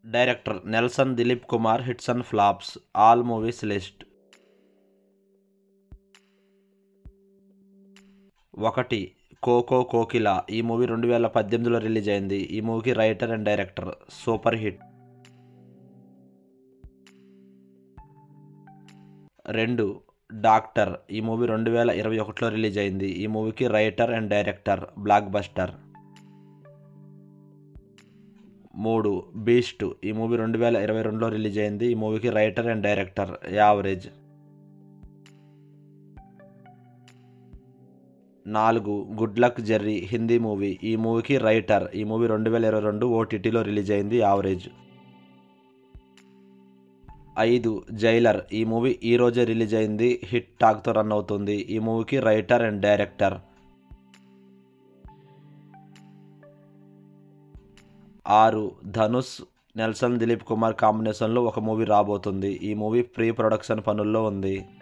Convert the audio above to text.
director Nelson Dilip Kumar hits and flops all movies list ఒకటి కోకో కోకిల ఈ movie రెండు వేల పద్దెనిమిదిలో రిలీజ్ అయింది ఈ మూవీకి writer and director super hit రెండు డాక్టర్ ఈ మూవీ రెండు వేల ఇరవై ఒకటిలో రిలీజ్ అయింది ఈ మూవీకి writer and director blockbuster మూడు బీస్ట్ ఈ మూవీ రెండు వేల ఇరవై రెండులో రిలీజ్ అయింది ఈ మూవీకి రైటర్ అండ్ డైరెక్టర్ యావరేజ్ నాలుగు Good Luck Jerry Hindi movie ఈ మూవీకి రైటర్ ఈ మూవీ రెండు వేల ఇరవై రెండు ఓటీటీలో రిలీజ్ అయింది యావరేజ్ ఐదు జైలర్ ఈ మూవీ ఈ రోజే రిలీజ్ అయింది హిట్ టాక్తో రన్ అవుతుంది ఈ మూవీకి రైటర్ అండ్ డైరెక్టర్ ఆరు ధనుష్ నెల్సన్ దిలీప్ కుమార్ కాంబినేషన్లో ఒక మూవీ రాబోతుంది ఈ మూవీ ప్రీ ప్రొడక్షన్ పనుల్లో ఉంది